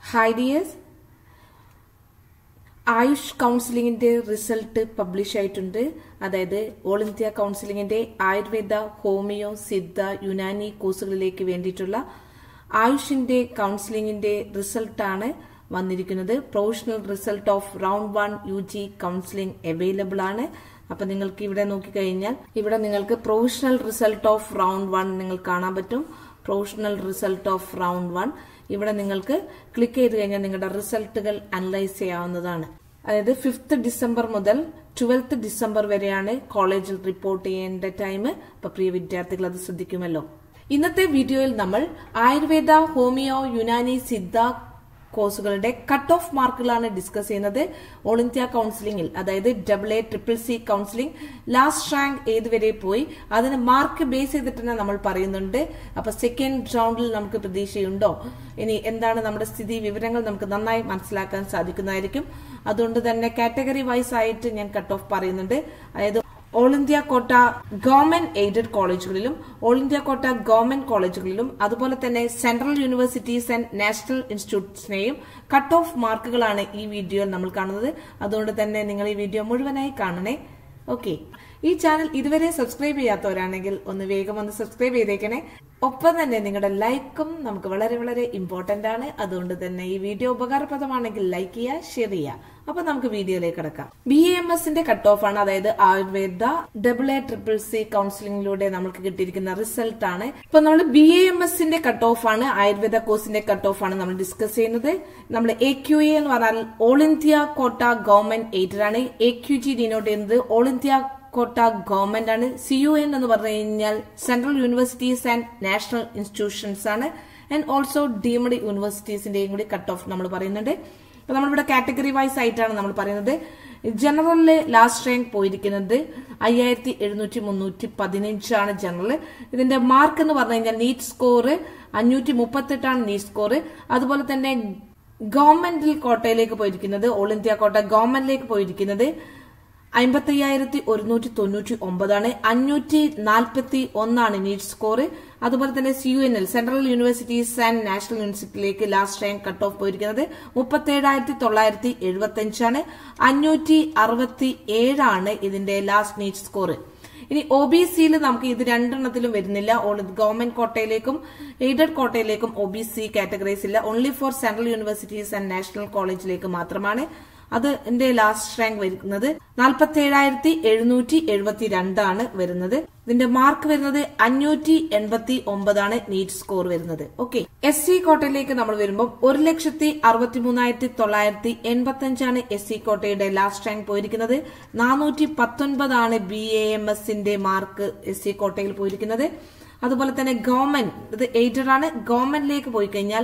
hi dears AYUSH കൗൺസിലിംഗിന്റെ result publish ആയിട്ടുണ്ട് അതായത് ഓൾ ഇന്ത്യ കൗൺസിലിംഗിന്റെ ആയുർവേദ ഹോമിയോ സിദ്ധ യുനാനി കോഴ്സുകളിലേക്ക് വേണ്ടിയിട്ടുള്ള ആയുഷിന്റെ കൗൺസിലിംഗിന്റെ റിസൾട്ടാണ് വന്നിരിക്കുന്നത് professional result of round one U G counselling available ആണ് അപ്പൊ നിങ്ങൾക്ക് ഇവിടെ നോക്കിക്കഴിഞ്ഞാൽ ഇവിടെ നിങ്ങൾക്ക് professional result of round one നിങ്ങൾ കാണാൻ പറ്റും professional result of round one ഇവിടെ നിങ്ങൾക്ക് ക്ലിക്ക് ചെയ്ത് കഴിഞ്ഞാൽ നിങ്ങളുടെ റിസൾട്ടുകൾ അനലൈസ് ചെയ്യാവുന്നതാണ് അതായത് ഫിഫ്ത്ത് ഡിസംബർ മുതൽ ട്വൽത്ത് ഡിസംബർ വരെയാണ് കോളേജിൽ റിപ്പോർട്ട് ചെയ്യേണ്ട ടൈം അപ്പൊ പ്രിയ വിദ്യാർത്ഥികൾ അത് ശ്രദ്ധിക്കുമല്ലോ ഇന്നത്തെ വീഡിയോയിൽ നമ്മൾ ആയുർവേദ ഹോമിയോ യുനാനി സിദ്ധ കോഴ്സുകളുടെ കട്ട് ഓഫ് മാർക്കുകളാണ് ഡിസ്കസ് ചെയ്യുന്നത് ഓൾ ഇന്ത്യ കൗൺസിലിംഗിൽ അതായത് double A triple C counselling last rank ഏതുവരെ പോയി അതിന് മാർക്ക് ബേസ് ചെയ്തിട്ട് തന്നെ നമ്മൾ പറയുന്നുണ്ട് അപ്പൊ സെക്കൻഡ് റൗണ്ടിൽ നമുക്ക് പ്രതീക്ഷയുണ്ടോ ഇനി എന്താണ് നമ്മുടെ സ്ഥിതി വിവരങ്ങൾ നമുക്ക് നന്നായി മനസ്സിലാക്കാൻ സാധിക്കുന്നതായിരിക്കും അതുകൊണ്ട് തന്നെ കാറ്റഗറി വൈസ് ആയിട്ട് ഞാൻ കട്ട് ഓഫ് പറയുന്നുണ്ട് അതായത് all India quota government aided കോളേജുകളിലും ഓൾ ഇന്ത്യ കോട്ട ഗവൺമെന്റ് കോളേജുകളിലും അതുപോലെ തന്നെ സെൻട്രൽ യൂണിവേഴ്സിറ്റീസ് ആൻഡ് നാഷണൽ ഇൻസ്റ്റിറ്റ്യൂട്ട്സിനെയും കട്ട് ഓഫ് മാർക്കുകളാണ് ഈ വീഡിയോയിൽ നമ്മൾ കാണുന്നത് അതുകൊണ്ട് തന്നെ നിങ്ങൾ ഈ വീഡിയോ മുഴുവനായി കാണണേ ഓക്കെ ഈ ചാനൽ ഇതുവരെ സബ്സ്ക്രൈബ് ചെയ്യാത്തവരാണെങ്കിൽ ഒന്ന് വേഗം ഒന്ന് സബ്സ്ക്രൈബ് ചെയ്തേക്കണേ ഒപ്പം തന്നെ നിങ്ങളുടെ ലൈക്കും നമുക്ക് വളരെ വളരെ ഇമ്പോർട്ടന്റ് ആണ് അതുകൊണ്ട് തന്നെ ഈ വീഡിയോ ഉപകാരപ്രദമാണെങ്കിൽ ലൈക്ക് ചെയ്യുക ഷെയർ ചെയ്യുക അപ്പൊ നമുക്ക് വീഡിയോയിലേക്ക് കിടക്കാം ബി എം എസിന്റെ കട്ട് ഓഫ് ആണ് അതായത് Ayurveda double A triple C കൗൺസിലിംഗിലൂടെ നമുക്ക് കിട്ടിയിരിക്കുന്ന റിസൾട്ട് ആണ് ഇപ്പൊ നമ്മൾ ബി എ എം എസിന്റെ കട്ട് ഓഫ് ആണ് ആയുർവേദ കോഴ്സിന്റെ കട്ട് ഓഫ് ആണ് നമ്മൾ ഡിസ്കസ് ചെയ്യുന്നത് നമ്മൾ എ ക്യു എ എന്ന് പറഞ്ഞാൽ all India quota government aided ആണ് എ ക്യു ജി ഡിനോട്ട് ചെയ്യുന്നത് ഓൾ ഇന്ത്യ കോട്ട ഗവൺമെന്റ് ആണ് സി യു എൻ എന്ന് പറഞ്ഞു കഴിഞ്ഞാൽ central universities and national institutions ആണ് ആൻഡ് ഓൾസോ ഡീംഡ് യൂണിവേഴ്സിറ്റീസിന്റെയും കൂടി കട്ട് ഓഫ് നമ്മൾ പറയുന്നുണ്ട് അപ്പൊ നമ്മളിവിടെ കാറ്റഗറി വൈസ് ആയിട്ടാണ് നമ്മൾ പറയുന്നത് ജനറലില് ലാസ്റ്റ് റാങ്ക് പോയിരിക്കുന്നത് അയ്യായിരത്തി എഴുന്നൂറ്റി മുന്നൂറ്റി പതിനഞ്ചാണ് ജനറൽ ഇതിന്റെ മാർക്ക് എന്ന് പറഞ്ഞു കഴിഞ്ഞാൽ നീറ്റ് സ്കോർ അഞ്ഞൂറ്റി മുപ്പത്തെട്ടാണ് നീറ്റ് സ്കോർ അതുപോലെ തന്നെ ഗവൺമെന്റിൽ കോട്ടയിലേക്ക് പോയിരിക്കുന്നത് ഓൾ ഇന്ത്യ കോട്ട ഗവൺമെന്റിലേക്ക് പോയിരിക്കുന്നത് അമ്പത്തി അയ്യായിരത്തി ഒരുന്നൂറ്റി തൊണ്ണൂറ്റി ഒമ്പതാണ് അഞ്ഞൂറ്റി നാൽപ്പത്തി ഒന്നാണ് നീറ്റ് സ്കോർ അതുപോലെ തന്നെ C U N L central universities and national യൂണിവേഴ്സിറ്റിയിലേക്ക് ലാസ്റ്റ് റാങ്ക് കട്ട് ഓഫ് പോയിരിക്കുന്നത് മുപ്പത്തേഴായിരത്തി തൊള്ളായിരത്തി എഴുപത്തി അഞ്ചാണ് അഞ്ഞൂറ്റി അറുപത്തി ഏഴാണ് ഇതിന്റെ ലാസ്റ്റ് നീറ്റ് സ്കോർ ഇനി ഒ ബി സിയിൽ നമുക്ക് ഇത് രണ്ടെണ്ണത്തിലും വരുന്നില്ല ഗവൺമെന്റ് കോട്ടയിലേക്കും എയ്ഡഡ് കോട്ടയിലേക്കും ഒ ബി സി കാറ്റഗറീസ് ഇല്ല only for central universities and national കോളേജിലേക്ക് മാത്രമാണ് അത് എന്റെ ലാസ്റ്റ് റാങ്ക് വരുന്നത് നാൽപ്പത്തി ഏഴായിരത്തി എഴുന്നൂറ്റി എഴുപത്തി രണ്ടാണ് വരുന്നത് ഇതിന്റെ മാർക്ക് വരുന്നത് അഞ്ഞൂറ്റി എൺപത്തി ഒമ്പതാണ് നീറ്റ് സ്കോർ വരുന്നത് ഓക്കെ എസ് സി കോട്ടയിലേക്ക് നമ്മൾ വരുമ്പോൾ ഒരു ലക്ഷത്തി അറുപത്തി മൂന്നായിരത്തി തൊള്ളായിരത്തി എൺപത്തി അഞ്ചാണ് എസ് സി കോട്ടയുടെ ലാസ്റ്റ് റാങ്ക് പോയിരിക്കുന്നത് നാനൂറ്റി പത്തൊൻപതാണ് ബി എ എം എസിന്റെ മാർക്ക് എസ് സി കോട്ടയിൽ പോയിരിക്കുന്നത് അതുപോലെ തന്നെ ഗവൺമെന്റ് ഇത് എയ്ഡഡ് ആണ് ഗവൺമെന്റിലേക്ക് പോയി കഴിഞ്ഞാൽ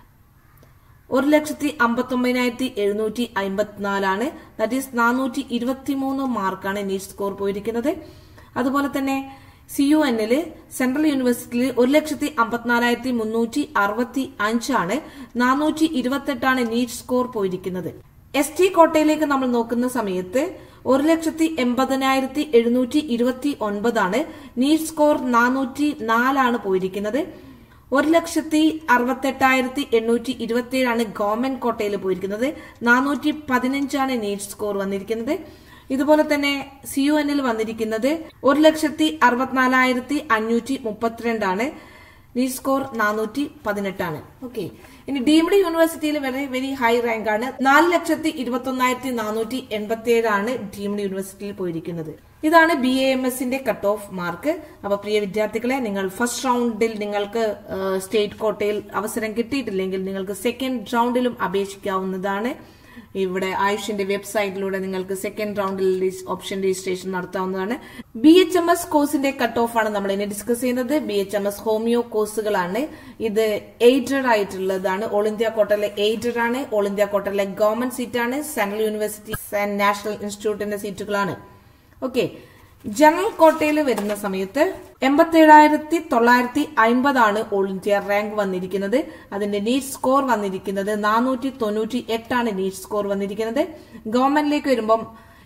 ഒരു ലക്ഷത്തി അമ്പത്തി ഒമ്പതിനായിരത്തി എഴുന്നൂറ്റി അമ്പത്തിനാലാണ് ദാറ്റ് ഈസ് നാനൂറ്റി ഇരുപത്തിമൂന്ന് മാർക്കാണ് നീറ്റ് സ്കോർ പോയിരിക്കുന്നത് അതുപോലെ തന്നെ സി യു എന്നില് സെൻട്രൽ യൂണിവേഴ്സിറ്റിയിൽ ഒരു ലക്ഷത്തി അമ്പത്തിനാലായിരത്തി മുന്നൂറ്റി അറുപത്തി അഞ്ചാണ് നാനൂറ്റി ഇരുപത്തെട്ടാണ് നീറ്റ് സ്കോർ പോയിരിക്കുന്നത് എസ് ടി കോട്ടയിലേക്ക് നമ്മൾ നോക്കുന്ന സമയത്ത് ഒരു ലക്ഷത്തി എൺപതിനായിരത്തി എഴുന്നൂറ്റി ഇരുപത്തി ഒൻപതാണ് നീറ്റ് സ്കോർ നാനൂറ്റി നാലാണ് പോയിരിക്കുന്നത് ഒരു ലക്ഷത്തി അറുപത്തെട്ടായിരത്തി എണ്ണൂറ്റി ഇരുപത്തിയേഴാണ് ഗവൺമെന്റ് കോട്ടയിൽ പോയിരിക്കുന്നത് നാനൂറ്റി പതിനഞ്ചാണ് നീറ്റ് സ്കോർ വന്നിരിക്കുന്നത് ഇതുപോലെ തന്നെ സി യു എന്നിൽ വന്നിരിക്കുന്നത് ഒരു ലക്ഷത്തി അറുപത്തിനാലായിരത്തി അഞ്ഞൂറ്റി മുപ്പത്തിരണ്ടാണ് നീറ്റ് സ്കോർ നാനൂറ്റി പതിനെട്ടാണ് ഓക്കെ ഇനി ഡീംഡ് യൂണിവേഴ്സിറ്റിയിൽ വെരി വെരി ഹൈ റാങ്ക് ആണ് നാല് ലക്ഷത്തി ഇരുപത്തി ഒന്നായിരത്തി നാനൂറ്റി എൺപത്തി ഏഴാണ് ഡീംഡ് യൂണിവേഴ്സിറ്റിയിൽ പോയിരിക്കുന്നത് ഇതാണ് ബി എ എം എസിന്റെ കട്ട് ഓഫ് മാർക്ക് അപ്പൊ പ്രിയ വിദ്യാർത്ഥികളെ നിങ്ങൾ ഫസ്റ്റ് റൗണ്ടിൽ നിങ്ങൾക്ക് സ്റ്റേറ്റ് കോട്ടയിൽ അവസരം കിട്ടിയിട്ടില്ലെങ്കിൽ നിങ്ങൾക്ക് സെക്കൻഡ് റൗണ്ടിലും അപേക്ഷിക്കാവുന്നതാണ് ഇവിടെ ആയുഷിന്റെ വെബ്സൈറ്റിലൂടെ നിങ്ങൾക്ക് സെക്കൻഡ് റൗണ്ടിൽ ഓപ്ഷൻ രജിസ്ട്രേഷൻ നടത്താവുന്നതാണ് ബി എച്ച് എം എസ് കോഴ്സിന്റെ കട്ട് ഓഫ് ആണ് നമ്മൾ ഇനി ഡിസ്കസ് ചെയ്യുന്നത് B H M S homeo കോഴ്സുകളാണ് ഇത് എയ്ഡഡ് ആയിട്ടുള്ളതാണ് ഓൾ ഇന്ത്യ കോട്ടയിലെ എയ്ഡഡ് ആണ് ഓൾ ഇന്ത്യ കോട്ടയിലെ ഗവൺമെന്റ് സീറ്റാണ് സെൻട്രൽ യൂണിവേഴ്സിറ്റി ആൻഡ് നാഷണൽ ഇൻസ്റ്റിറ്റ്യൂട്ടിന്റെ സീറ്റുകളാണ് ഓക്കെ ജനറൽ കോട്ടയിൽ വരുന്ന സമയത്ത് എൺപത്തി തൊള്ളായിരത്തി അമ്പതാണ് ഓൾ ഇന്ത്യ റാങ്ക് വന്നിരിക്കുന്നത് അതിന്റെ നീറ്റ് സ്കോർ വന്നിരിക്കുന്നത് നാനൂറ്റി തൊണ്ണൂറ്റി എട്ടാണ് നീറ്റ് സ്കോർ വന്നിരിക്കുന്നത് ഗവൺമെന്റിലേക്ക് വരുമ്പം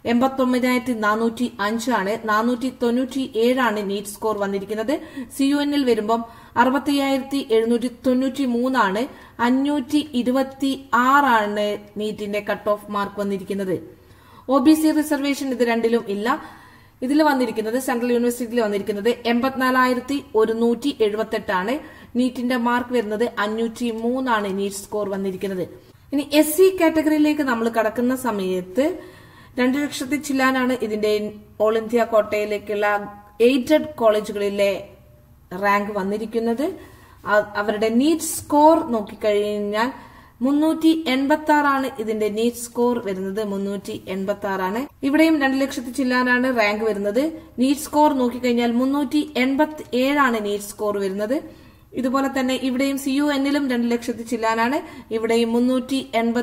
എൺപത്തി ഒമ്പതിനായിരത്തി നാനൂറ്റി അഞ്ചാണ് നാനൂറ്റി തൊണ്ണൂറ്റി ഏഴാണ് നീറ്റ് സ്കോർ വന്നിരിക്കുന്നത് സി യു എന്നിൽ വരുമ്പം അറുപത്തി എഴുന്നൂറ്റി തൊണ്ണൂറ്റി മൂന്നാണ് അഞ്ഞൂറ്റി ഇരുപത്തി ആറാണ് നീറ്റിന്റെ കട്ട് ഓഫ് മാർക്ക് വന്നിരിക്കുന്നത് ഒ ബി സി റിസർവേഷൻ ഇത് രണ്ടിലും ഇല്ല ഇതിൽ വന്നിരിക്കുന്നത് സെൻട്രൽ യൂണിവേഴ്സിറ്റിയിൽ വന്നിരിക്കുന്നത് എൺപത്തിനാലായിരത്തി ഒരുന്നൂറ്റി എഴുപത്തെട്ടാണ് നീറ്റിന്റെ മാർക്ക് വരുന്നത് അഞ്ഞൂറ്റി മൂന്നാണ് നീറ്റ് സ്കോർ വന്നിരിക്കുന്നത് ഇനി എസ് സി കാറ്റഗറിയിലേക്ക് നമ്മൾ കടക്കുന്ന സമയത്ത് രണ്ടു ലക്ഷത്തി ചില്ലാനാണ് ഇതിന്റെ ഓൾ ഇന്ത്യ കോട്ടയിലേക്കുള്ള എയ്ഡഡ് കോളേജുകളിലെ റാങ്ക് വന്നിരിക്കുന്നത് അ- അവരുടെ നീറ്റ് സ്കോർ നോക്കിക്കഴിഞ്ഞാൽ മുന്നൂറ്റി എൺപത്തി ആറാണ് ഇതിന്റെ നീറ്റ് സ്കോർ വരുന്നത് മുന്നൂറ്റി എൺപത്തി ആറാണ് ഇവിടെയും രണ്ട് ലക്ഷത്തി ചില്ലാനാണ് റാങ്ക് വരുന്നത് നീറ്റ് സ്കോർ നോക്കിക്കഴിഞ്ഞാൽ മുന്നൂറ്റി എൺപത്തി ഏഴാണ് നീറ്റ് സ്കോർ വരുന്നത് ഇതുപോലെ തന്നെ ഇവിടെയും സി യു എന്നിലും രണ്ട് ലക്ഷത്തി ചില്ലാനാണ് ഇവിടെയും മുന്നൂറ്റി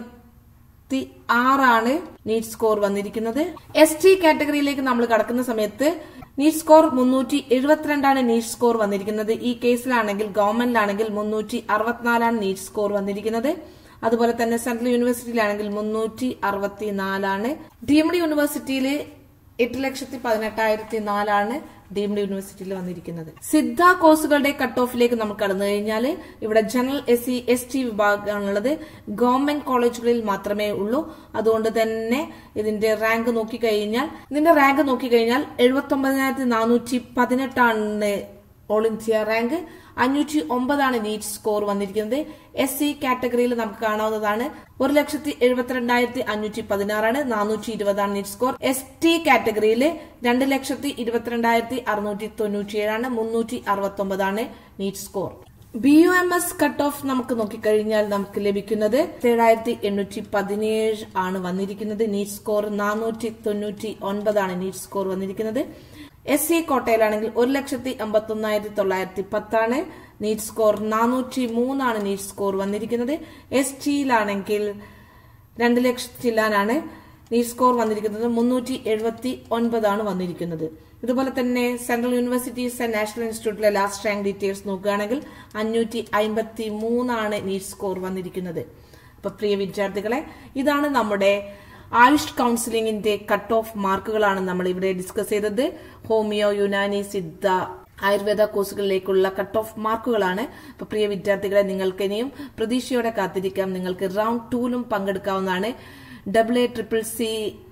എൺപത്തി ആറാണ് നീറ്റ് സ്കോർ വന്നിരിക്കുന്നത് എസ് ടി കാറ്റഗറിയിലേക്ക് നമ്മൾ കടക്കുന്ന സമയത്ത് നീറ്റ് സ്കോർ മുന്നൂറ്റി എഴുപത്തിരണ്ടാണ് നീറ്റ് സ്കോർ വന്നിരിക്കുന്നത് ഈ കേസിലാണെങ്കിൽ ഗവൺമെന്റിലാണെങ്കിൽ മുന്നൂറ്റി അറുപത്തിനാലാണ് നീറ്റ് സ്കോർ വന്നിരിക്കുന്നത് അതുപോലെ തന്നെ സെൻട്രൽ യൂണിവേഴ്സിറ്റിയിലാണെങ്കിൽ മുന്നൂറ്റി അറുപത്തിനാലാണ് ഡീംഡ് യൂണിവേഴ്സിറ്റിയിൽ എട്ട് ലക്ഷത്തി പതിനെട്ടായിരത്തി നാലാണ് ഡീംഡ് യൂണിവേഴ്സിറ്റിയിൽ വന്നിരിക്കുന്നത് സിദ്ധ കോഴ്സുകളുടെ കട്ട് ഓഫിലേക്ക് നമ്മൾ കടന്നു കഴിഞ്ഞാൽ ഇവിടെ general S C S T വിഭാഗമാണുള്ളത് ഗവൺമെന്റ് കോളേജുകളിൽ മാത്രമേ ഉള്ളൂ അതുകൊണ്ട് തന്നെ ഇതിന്റെ റാങ്ക് നോക്കിക്കഴിഞ്ഞാൽ ഇതിന്റെ റാങ്ക് നോക്കിക്കഴിഞ്ഞാൽ എഴുപത്തി ഒമ്പതിനായിരത്തി നാനൂറ്റി പതിനെട്ടാണ് ഓൾ ഇന്ത്യ റാങ്ക് അഞ്ഞൂറ്റി ഒമ്പതാണ് നീറ്റ് സ്കോർ വന്നിരിക്കുന്നത് എസ് സി കാറ്റഗറിയിൽ നമുക്ക് കാണാവുന്നതാണ് ഒരു ലക്ഷത്തി എഴുപത്തിരണ്ടായിരത്തി അഞ്ഞൂറ്റി പതിനാറാണ് നാനൂറ്റി ഇരുപതാണ് നീറ്റ് സ്കോർ എസ് ടി കാറ്റഗറിയിൽ രണ്ട് ലക്ഷത്തി ഇരുപത്തിരണ്ടായിരത്തി അറുന്നൂറ്റി തൊണ്ണൂറ്റിയേഴാണ് മുന്നൂറ്റി അറുപത്തി ഒമ്പതാണ് NEET score B U M S cut off നമുക്ക് നോക്കിക്കഴിഞ്ഞാൽ നമുക്ക് ലഭിക്കുന്നത് ഏഴായിരത്തി എണ്ണൂറ്റി പതിനേഴ് ആണ് വന്നിരിക്കുന്നത് നീറ്റ് സ്കോർ നാനൂറ്റി തൊണ്ണൂറ്റി ഒൻപതാണ് നീറ്റ് സ്കോർ വന്നിരിക്കുന്നത് എസ് സി കോട്ടയിലാണെങ്കിൽ ഒരു ലക്ഷത്തി അമ്പത്തി ഒന്നായിരത്തി തൊള്ളായിരത്തി പത്താണ് നീറ്റ് സ്കോർ നാനൂറ്റി മൂന്നാണ് നീറ്റ് സ്കോർ വന്നിരിക്കുന്നത് എസ് ടിയിലാണെങ്കിൽ രണ്ട് ലക്ഷത്തി ചില്ലാനാണ് നീറ്റ് സ്കോർ വന്നിരിക്കുന്നത് മുന്നൂറ്റി എഴുപത്തി ഒൻപതാണ് വന്നിരിക്കുന്നത് ഇതുപോലെ തന്നെ സെൻട്രൽ യൂണിവേഴ്സിറ്റീസ് ആൻഡ് നാഷണൽ ഇൻസ്റ്റിറ്റ്യൂട്ടിലെ ലാസ്റ്റ് റാങ്ക് ഡീറ്റെയിൽസ് നോക്കുകയാണെങ്കിൽ അഞ്ഞൂറ്റി അമ്പത്തി മൂന്നാണ് നീറ്റ് സ്കോർ വന്നിരിക്കുന്നത് അപ്പൊ പ്രിയ വിദ്യാർത്ഥികളെ ഇതാണ് നമ്മുടെ ആയുഷ് കൗൺസിലിംഗിന്റെ കട്ട് ഓഫ് മാർക്കുകളാണ് നമ്മൾ ഇവിടെ ഡിസ്കസ് ചെയ്തത് ഹോമിയോ യുനാനി സിദ്ധ ആയുർവേദ കോഴ്സുകളിലേക്കുള്ള കട്ട് ഓഫ് മാർക്കുകളാണ് അപ്പൊ പ്രിയ വിദ്യാർത്ഥികളെ നിങ്ങൾക്ക് ഇനിയും പ്രതീക്ഷയോടെ കാത്തിരിക്കാം നിങ്ങൾക്ക് റൗണ്ട് ടൂലും പങ്കെടുക്കാവുന്നതാണ് double A triple C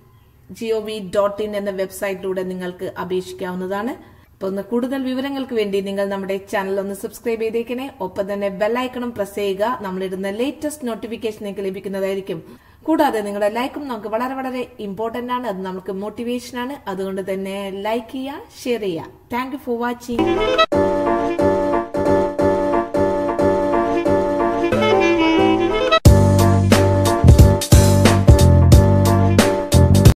G O V dot in എന്ന വെബ്സൈറ്റിലൂടെ നിങ്ങൾക്ക് അപേക്ഷിക്കാവുന്നതാണ് അപ്പൊ ഒന്ന് കൂടുതൽ വിവരങ്ങൾക്ക് വേണ്ടി നിങ്ങൾ നമ്മുടെ ചാനൽ ഒന്ന് സബ്സ്ക്രൈബ് ചെയ്തേക്കണേ ഒപ്പം തന്നെ ബെല്ലൈക്കണം പ്രസ് ചെയ്യുക നമ്മളിടുന്ന ലേറ്റസ്റ്റ് നോട്ടിഫിക്കേഷൻ നിങ്ങൾക്ക് ലഭിക്കുന്നതായിരിക്കും കൂടാതെ നിങ്ങളുടെ ലൈക്കും നമുക്ക് വളരെ വളരെ ഇമ്പോർട്ടന്റ് ആണ് അത് നമുക്ക് മോട്ടിവേഷൻ ആണ് അതുകൊണ്ട് തന്നെ ലൈക്ക് ചെയ്യുക ഷെയർ ചെയ്യുക താങ്ക് യു ഫോർ വാച്ചിങ്